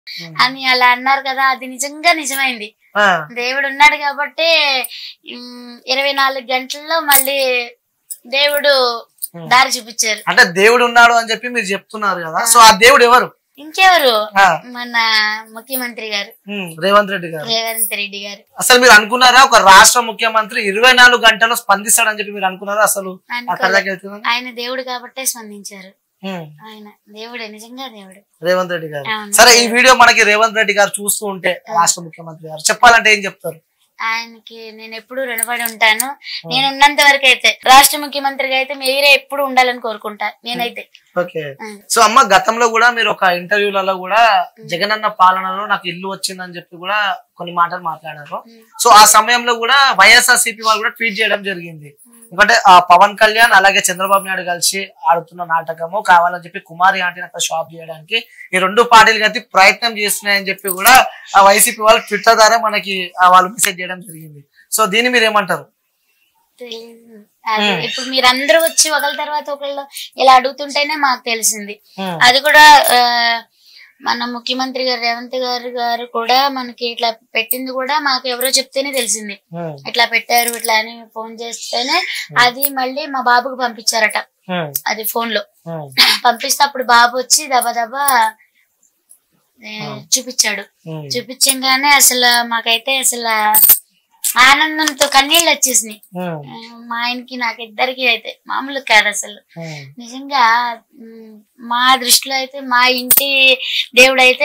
అని అలా అన్నారు కదా అది నిజంగా నిజమైంది ఆ, దేవుడు ఉన్నాడు కాబట్టి ఉమ్, ఇరవై నాలుగు గంటల్లో మళ్ళీ దేవుడు దారి చూపించారు అంటే దేవుడు ఉన్నాడు అని చెప్పి మీరు చెప్తున్నారు కదా సో ఆ దేవుడు ఎవరు ఇంకెవరు ఆ, మన ముఖ్యమంత్రి గారు ఉమ్, రేవంత్ రెడ్డి గారు రేవంత్ రెడ్డి గారు అసలు మీరు అనుకున్నారా ఒక రాష్ట్ర ముఖ్యమంత్రి ఇరవై నాలుగు గంటలు స్పందిస్తాడని చెప్పి మీరు అనుకున్నారా అసలు అనుకోలేదు. అక్కడ దాకా వెళ్తుందని ఆయన దేవుడు కాబట్టే స్పందించారు ఉమ్, ఆయన దేవుడే నిజంగా దేవుడు రేవంత్ రెడ్డి గారు అవును. సరే ఈ వీడియో మనకి రేవంత్ రెడ్డి గారు చూస్తూ ఉంటే రాష్ట్ర ముఖ్యమంత్రి గారు చెప్పాలంటే ఏం చెప్తారు ఆయనకి నేను ఎప్పుడు రుణపడి ఉంటాను నేను ఉన్నంత వరకు అయితే రాష్ట్ర ముఖ్యమంత్రిగా అయితే మీరే ఎప్పుడు ఉండాలని కోరుకుంటా నేనైతే ఓకే ఉమ్. సో అమ్మ గతంలో కూడా మీరు ఒక ఇంటర్వ్యూలలో కూడా జగనన్న పాలనలో నాకు ఇల్లు వచ్చిందని చెప్పి కూడా కొన్ని మాటలు మాట్లాడారు సో ఆ సమయంలో కూడా వైఎస్ఆర్ సిపి వాళ్ళు కూడా ట్వీట్ చేయడం జరిగింది ఎందుకంటే ఆ పవన్ కళ్యాణ్ అలాగే చంద్రబాబు నాయుడు కలిసి ఆడుతున్న నాటకము కావాలని చెప్పి కుమారి ఆంటీని అక్కడ షాప్ చేయడానికి ఈ రెండు పార్టీలు కలిసి ప్రయత్నం చేస్తున్నాయని చెప్పి కూడా ఆ వైసీపీ వాళ్ళు ట్విట్టర్ ద్వారా మనకి ఆ వాళ్ళు మెసేజ్ చేయడం జరిగింది సో దీన్ని మీరు ఏమంటారు తెలీదు. అదే ఇప్పుడు మీరందరూ వచ్చి ఒకళ్ళ తర్వాత ఒకళ్ళు ఇలా అడుగుతుంటేనే మాకు తెలిసింది ఉమ్, అది కూడా ఆ, మన ముఖ్యమంత్రి గారు రేవంత్ గారు గారు కూడా మనకి ఇట్లా పెట్టింది కూడా మాకు ఎవరో చెప్తేనే తెలిసింది ఉమ్, ఇట్లా పెట్టారు ఇట్లా అని ఫోన్ చేస్తేనే అది మళ్ళీ మా బాబుకు పంపించారట ఉమ్, అది ఫోన్ లో ఉమ్, పంపిస్తే అప్పుడు బాబు వచ్చి దబా దబా ఏ, చూపించాడు ఉమ్, చూపించగానే అసలు మాకైతే అసలు ఆనందంతో కన్నీళ్ళు వచ్చేసినాయి ఉమ్, ఆ, మా ఆయనకి నాకు ఇద్దరికి అయితే మామూలు కాదు అసలు ఉమ్, నిజంగా ఉమ్, మా దృష్టిలో అయితే మా ఇంటి దేవుడు అయితే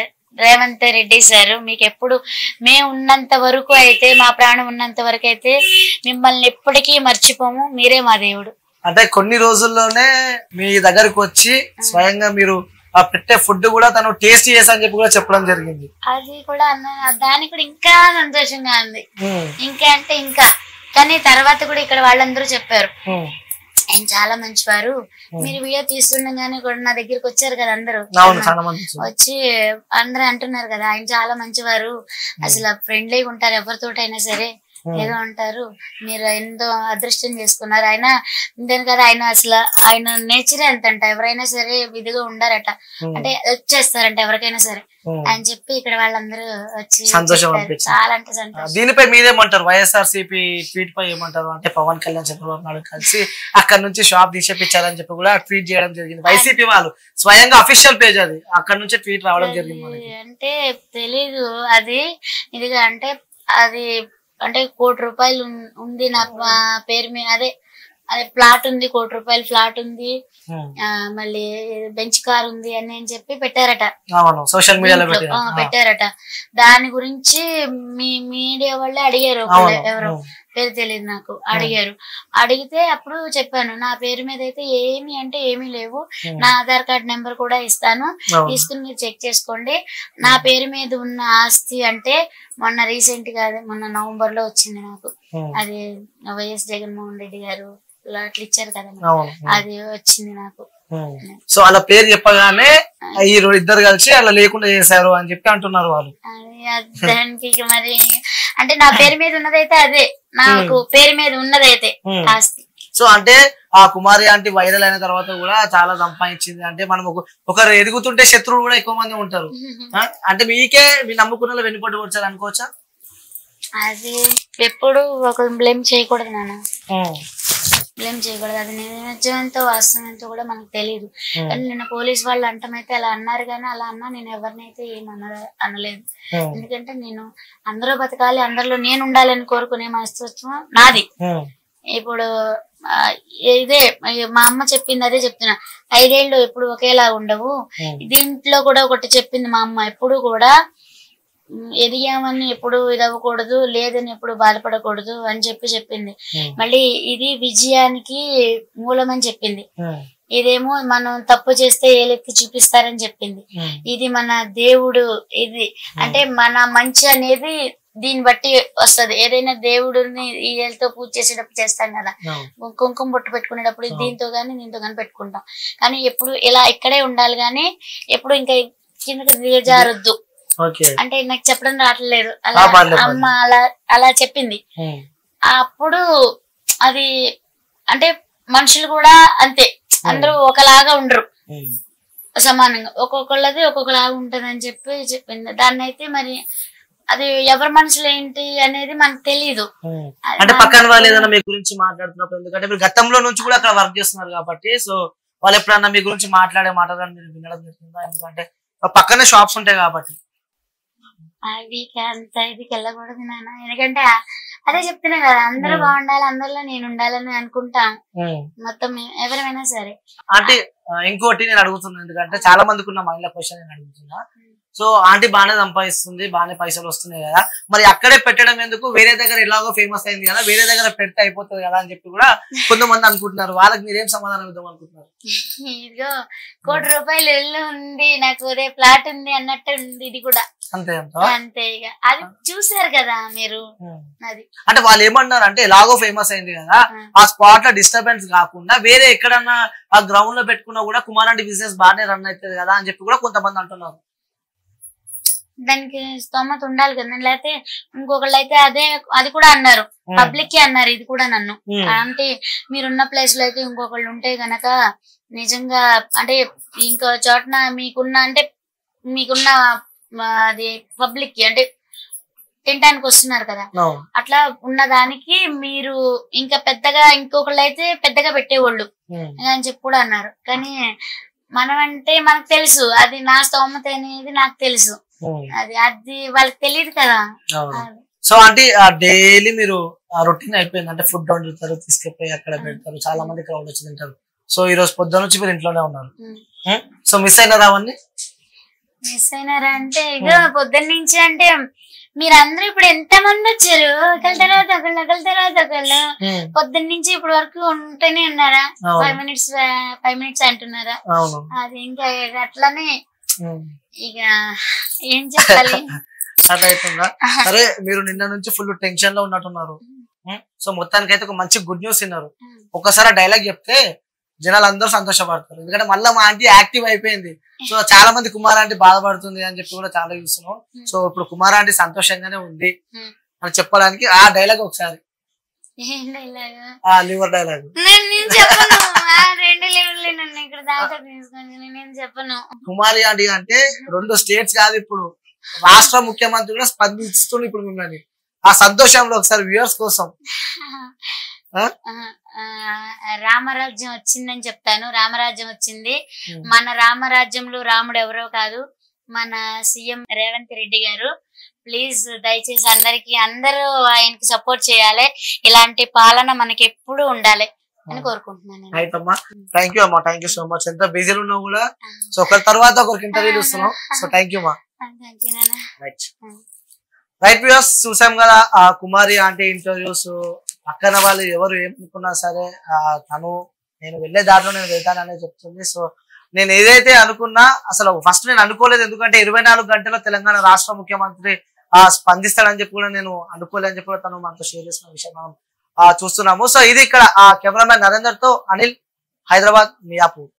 రేవంత్ రెడ్డి సార్ మీకు ఎప్పుడు మేము ఉన్నంత వరకు అయితే మా ప్రాణం ఉన్నంత వరకు అయితే మిమ్మల్ని ఎప్పటికీ మర్చిపోము మీరే మా దేవుడు అంటే కొన్ని రోజుల్లోనే మీ దగ్గరకు వచ్చి స్వయంగా మీరు ఆ పెట్టే ఫుడ్ కూడా తను టేస్ట్ చేసా అని చెప్పి కూడా చెప్పడం జరిగింది అది కూడా అన్న దానికి కూడా ఇంకా సంతోషంగా ఉంది ఉమ్, ఇంకా అంటే ఇంకా కానీ తర్వాత కూడా ఇక్కడ వాళ్ళందరూ చెప్పారు ఉమ్, ఆయన చాలా మంచివారు మీరు వీడియో తీస్తుండగానే కూడా నా దగ్గరికి వచ్చారు కదా అందరూ అవును చాలా మంది వచ్చారు. వచ్చి అందరూ అంటున్నారు కదా ఆయన చాలా మంచివారు అసలు ఫ్రెండ్లీగా ఉంటారు ఎవరితోటైనా సరే ఏదో అంటారు మీరు ఎంతో అదృష్టం చేసుకున్నారు ఆయన ఇంతేను కదా ఆయన అసలు ఆయన నేచరే అంతంట ఎవరైనా సరే విధిగా ఉండారట ఉమ్, అంటే హెల్ప్ చేస్తారంట ఎవరికైనా సరే ఉమ్. ఆయన చెప్పి ఇక్కడ వాళ్ళందరూ వచ్చి సంతోషం చెప్పారు. అనిపించింది. చాలా అంటే సంతోషం దీనిపై మీరేమంటారు వైఎస్ఆర్ సిపి ట్వీట్ పై ఏమంటారు అంటే పవన్ కళ్యాణ్ చంద్రబాబు నాయుడు కలిసి అక్కడ నుంచి షాప్ తీసేపించారని చెప్పి కూడా ట్వీట్ చేయడం జరిగింది వైసీపీ వాళ్ళు స్వయంగా అఫీషియల్ పేజ్ అది అక్కడ నుంచి ట్వీట్ రావడం జరిగింది మనకి అంటే తెలీదు అది ఇదిగా అంటే అది అంటే కోటి రూపాయలు ఉన్- ఉంది నా మా పేరు మీద అదే అదే ప్లాట్ ఉంది కోటి రూపాయల ఫ్లాట్ ఉంది ఉమ్, ఆ, మళ్ళీ బెంచ్ కార్ ఉంది అని అని చెప్పి పెట్టారట అవును సోషల్ మీడియాలో దీంట్లో, పెట్టారు ఆ, పెట్టారట దాని గురించి మీ మీడియా వాళ్ళే అడిగారు అవును, ఒకళ్ళు ఎవరో అవును. పేరు తెలియదు నాకు అడిగారు అడిగితే అప్పుడు చెప్పాను నా పేరు మీద అయితే ఏమి అంటే ఏమీ లేవు ఉమ్. నా ఆధార్ కార్డ్ నెంబర్ కూడా ఇస్తాను అవును. తీసుకుని మీరు చెక్ చేసుకోండి నా పేరు మీద ఉన్న ఆస్తి అంటే మొన్న రీసెంట్ గా అదే మొన్న నవంబర్ లో వచ్చింది నాకు ఉమ్, అది వైఎస్ జగన్మోహన్ రెడ్డి గారు అట్లా ఇచ్చారు కదా నాకు. అవును అది వచ్చింది నాకు ఉమ్. సో వాళ్ళ పేరు చెప్పగానే ఈ రో- ఇద్దరు కలిసి అలా లేకుండా చేశారు అని చెప్పి అంటున్నారు వాళ్ళు అది అది దానికి ఇక మరి అంటే నా పేరు మీద ఉన్నదైతే అదే నాకు పేరు మీద ఉన్నదైతే ఉమ్. ఆస్తి సో అంటే ఆ కుమారి ఆంటీ వైరల్ అయిన తర్వాత కూడా చాలా సంపాదించింది అంటే మనం ఒక ఒకరు ఎదుగుతుంటే శత్రువులు కూడా ఎక్కువ మంది ఉంటారు ఆ? అంటే మీకే మీ నమ్ముకున్న వాళ్ళు వెనుపట్టు వచ్చారు అనుకోవచ్చా అది ఎప్పుడు ఒక బ్లేమ్ చేయకూడదు నాన్న బ్లేమ్ చేయకూడదు అది నిజమెంతో వాస్తవంతో కూడా మనకు తెలియదు ఉమ్. కానీ నిన్న పోలీస్ వాళ్ళు అంటమైతే అలా అన్నారు కానీ అలా అన్నా నేను ఎవరినైతే ఏం అన అనలేదు ఉమ్. ఎందుకంటే నేను అందరూ బతకాలి అందరిలో నేను ఉండాలని కోరుకునే మనస్తత్వం నాది ఉమ్. ఇప్పుడు ఆ, ఇదే మా అమ్మ చెప్పింది అదే చెప్తున్నా ఐదేళ్ళు ఎప్పుడు ఒకేలా ఉండవు ఉమ్. దీంట్లో కూడా ఒకటి చెప్పింది మా అమ్మ ఎప్పుడు కూడా ఉమ్, ఎదిగామని ఎప్పుడు ఇది అవ్వకూడదు లేదని ఎప్పుడు బాధపడకూడదు అని చెప్పి చెప్పింది ఉమ్. మళ్ళీ ఇది విజయానికి మూలమని చెప్పింది ఉమ్. ఇదేమో మనం తప్పు చేస్తే ఏలెత్తి చూపిస్తారని చెప్పింది ఉమ్. ఇది మన దేవుడు ఇది అంటే మన మంచి అనేది దీన్ని బట్టి వస్తది ఏదైనా దేవుడిని ఈ ఏళ్ళతో పూజ చేసేటప్పుడు చేస్తాం కదా అవును. కుంకుమ బొట్టు పెట్టుకునేటప్పుడు దీంతో గానీ దీంతో గానీ పెట్టుకుంటాం కానీ ఎప్పుడు ఇలా ఇక్కడే ఉండాలి గానీ ఎప్పుడు ఇంకా కిందకి దిగజారొద్దు ఓకే అంటే నాకు చెప్పడం రావట్లేదు అలా ఆ, పర్లేదు, అమ్మ అలా అలా చెప్పింది ఉమ్. అప్పుడు అది అంటే మనుషులు కూడా అంతే అందరూ ఒకలాగా ఉండరు ఉమ్. సమానంగా ఒక్కొక్కళ్ళది ఒక్కొక్కలాగా ఉంటది అని చెప్పి చెప్పింది దాన్ని అయితే మరి అది ఎవరి మనసులో ఏంటి అనేది మనకు తెలియదు ఉమ్. అది అంటే మన- పక్కన వాళ్ళు ఏదైనా మీ గురించి మాట్లాడుతున్నప్పుడు ఎందుకంటే మీరు గతంలో నుంచి కూడా అక్కడ వర్క్ చేస్తున్నారు కాబట్టి సో వాళ్ళు ఎప్పుడన్నా మీ గురించి మాట్లాడే మాటలు కానీ మీరు వినడం జరిగిందా ఎందుకంటే పక్కనే షాప్స్ ఉంటాయి కాబట్టి అది అంత ఇదికి వెళ్ళకూడదు నాన్న ఎందుకంటే అదే చెప్తున్నా కదా అందరూ Hmm. బాగుండాలి అందరిలో నేను ఉండాలని అనుకుంటాం ఉమ్. మొత్తం ఎవరైనా సరే అంటే ఆ, ఇంకోటి నేను అడుగుతున్నాను ఎందుకంటే చాలా మందికి ఉన్న మహిళా క్వశ్చన్ నేను అడుగుతున్నా సో ఆంటీ బాగానే సంపాదిస్తుంది బాగానే పైసలు వస్తున్నాయి కదా మరి అక్కడే పెట్టడం ఎందుకు వేరే దగ్గర ఎలాగో ఫేమస్ అయింది కదా వేరే దగ్గర పెడితే అయిపోతుంది కదా అని చెప్పి కూడా కొంతమంది అనుకుంటున్నారు వాళ్ళకి మీరేం సమాధానం ఇద్దాం అనుకుంటున్నారు ఇదిగో కోటి రూపాయలు ఇల్లు ఉంది నాకు రే ఫ్లాట్ ఉంది అన్నట్టు ఉంది ఇది కూడా అంతే అంత అంతే ఇక అది చూసారు కదా మీరు అది అంటే వాళ్ళు ఏమన్నారు అంటే ఎలాగో ఫేమస్ అయింది కదా Hmm. ఆ స్పాట్ లో డిస్టర్బెన్స్ కాకుండా వేరే ఎక్కడన్నా ఆ గ్రౌండ్ లో పెట్టుకున్నా కూడా కుమారాంటి బిజినెస్ బాగానే రన్ అవుతుంది కదా అని చెప్పి కూడా కొంతమంది అంటున్నారు దానికి స్తోమత ఉండాలి కదా లేకపోతే ఇంకొకళ్ళు అయితే అదే అది కూడా అన్నారు Hmm. పబ్లిక్ కి అన్నారు ఇది కూడా నన్ను Hmm. అంటే మీరున్న ప్లేస్ లో అయితే ఇంకొకళ్ళు ఉంటే గనక నిజంగా అంటే ఇంకో చోటన మీకున్న అంటే మీకున్న ఆ, అది పబ్లిక్ కి అంటే తినడానికి వస్తున్నారు కదా అవును. అట్లా ఉన్న దానికి మీరు ఇంకా పెద్దగా ఇంకొకళ్ళు అయితే పెద్దగా పెట్టేవాళ్ళు Hmm. అని చెప్పి కూడా అన్నారు కానీ మనం అంటే మనకు తెలుసు అది నా స్తోమత అనేది నాకు తెలుసు Hmm. అది అది వాళ్ళకి తెలియదు కదా అవును. అది. సో అంటే డైలీ మీరు రొటీన్ అయిపోయింది అంటే ఫుడ్ వండుతారు తీసుకెళ్ళి అక్కడ పెడతారు చాలా మంది క్రౌడ్ వచ్చి తింటారు సో ఈ రోజు పొద్దున నుంచి మీరు ఇంట్లోనే ఉన్నారు ఉమ్. Hmm? సో మిస్ అయినారా అవన్నీ మిస్ అయినారా అంటే ఇక పొద్దున్న నుంచి అంటే మీరందరూ ఇప్పుడు ఎంత మంది వచ్చారు ఒకళ్ళ తర్వాత ఒకళ్ళు ఒకళ్ళ తర్వాత ఒకళ్ళు Hmm. పొద్దున్న నుంచి ఇప్పుడు వరకు ఉంటూనే ఉన్నారా అవును. ఫైవ్ మినిట్స్ ఫైవ్ మినిట్స్ అంటున్నారా అవును అది ఇంకా ఇక అట్లనే Hmm. ఇక ఏం చెప్పాలి అట్లా అవుతుందా సరే మీరు నిన్న నుంచి ఫుల్ టెన్షన్ లో ఉన్నట్టున్నారు Hmm? సో మొత్తానికి అయితే ఒక మంచి గుడ్ న్యూస్ విన్నారు ఒక్కసారి డైలాగ్ చెప్తే జనాలు అందరూ సంతోషపడతారు ఎందుకంటే మళ్ళీ మా ఆంటీ యాక్టివ్ అయిపోయింది సో చాలా మంది కుమార్ ఆంటీ బాధపడుతుంది అని చెప్పి కూడా చాలా చూస్తున్నాం సో ఇప్పుడు కుమార్ ఆంటీ సంతోషంగానే ఉంది Hmm. అని చెప్పడానికి ఆ డైలాగ్ ఒకసారి ఏం dialogue? ఆ లివర్ డైలాగ్ నేను నేను చెప్పను ఆ రెండు లెవెల్ నన్ను ఇక్కడ దాకా తీసుకొని నేనేం చెప్పను కుమారి ఆంటీ అంటే రెండు స్టేట్స్ కాదు ఇప్పుడు రాష్ట్ర ముఖ్యమంత్రి కూడా స్పందిస్తుంది ఇప్పుడు మిమ్మల్ని ఆ సంతోషంలో ఒకసారి వ్యూవర్స్ కోసం ఆ? ఆ, ఆ, రామరాజ్యం వచ్చిందని చెప్తాను రామరాజ్యం వచ్చింది Hmm. మన రామరాజ్యంలో రాముడు ఎవరో కాదు మన సీఎం రేవంత్ రెడ్డి గారు ప్లీజ్ దయచేసి అందరికి అందరూ ఆయనకి సపోర్ట్ చేయాలి ఇలాంటి పాలన మనకి ఎప్పుడు ఉండాలి అని కోరుకుంటున్నాను నేను. రైట్ అమ్మా థ్యాంక్ యూ అమ్మా థ్యాంక్ యూ సో మచ్ ఎంత బిజీలో ఉన్నా కూడా సో ఒకరి తర్వాత ఒకరికి ఇంటర్వ్యూలు ఇస్తున్నాం సో థ్యాంక్ యూ మా ఆ, thank you నాన్న. Right Hmm. రైట్ వ్యూస్ చూసాం కదా ఆ కుమారి ఆంటీ ఇంటర్వ్యూస్ పక్కన వాళ్ళు ఎవరు ఏమనుకున్నా సరే ఆ తను నేను వెళ్ళే దారిలో నేను వెళ్తాననే చెప్తుంది సో నేను ఏదైతే అనుకున్నా అసలు ఫస్ట్ నేను అనుకోలేదు ఎందుకంటే ఇరవై నాలుగు గంటల తెలంగాణ రాష్ట్ర ముఖ్యమంత్రి ఆ స్పందిస్తాడని చెప్పి కూడా నేను అనుకోలేదని చెప్పి కూడా తను మనతో షేర్ చేసిన విషయం మనం ఆ, చూస్తున్నాము సో ఇది ఇక్కడ ఆ కెమెరామ్యాన్ నరేందర్ తో అనిల్ హైదరాబాద్ మియాపూర్